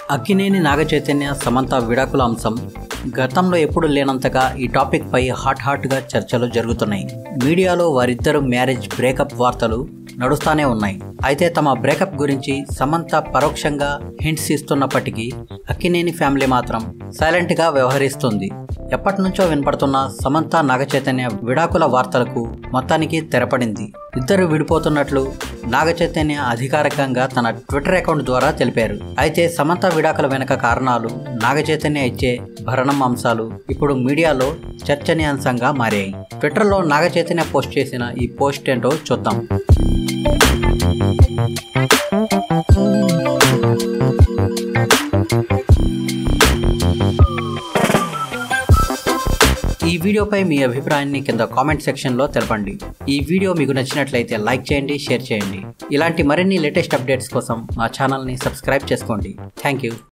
అక్కినేని నాగచైతన్య సమంత విడాకుల అంశం గతంలో ఎప్పుడు లేనంతగా ఈ టాపిక్ పై హాట్ హాట్గా చర్చలు జరుగుతున్నాయి మీడియాలో వారిద్దరు మ్యారేజ్ బ్రేకప్ వార్తలు నడుస్తానే ఉన్నాయి అయితే తమ బ్రేకప్ గురించి సమంత పరోక్షంగా హింట్స్ ఇస్తున్నప్పటికీ అక్కినేని ఫ్యామిలీ మాత్రం సైలెంట్గా వ్యవహరిస్తుంది ఎప్పటి నుంచో వినపడుతున్న సమంత నాగచైతన్య విడాకుల వార్తలకు మొత్తానికి తెరపడింది ఇద్దరు విడిపోతున్నట్లు నాగచైతన్య అధికారికంగా తన ట్విట్టర్ అకౌంట్ ద్వారా తెలిపారు అయితే సమంత విడాకుల వెనుక కారణాలు నాగచైతన్య ఇచ్చే భరణం అంశాలు ఇప్పుడు మీడియాలో చర్చనీయాంశంగా మారాయి ట్విట్టర్లో నాగచైతన్య పోస్ట్ చేసిన ఈ పోస్ట్ ఏంటో చూద్దాం ఈ వీడియోపై మీ అభిప్రాయాన్ని కింద కామెంట్ సెక్షన్లో తెలపండి ఈ వీడియో మీకు నచ్చినట్లయితే లైక్ చేయండి షేర్ చేయండి ఇలాంటి మరిన్ని లేటెస్ట్ అప్డేట్స్ కోసం మా ఛానల్ని సబ్స్క్రైబ్ చేసుకోండి థ్యాంక్ యూ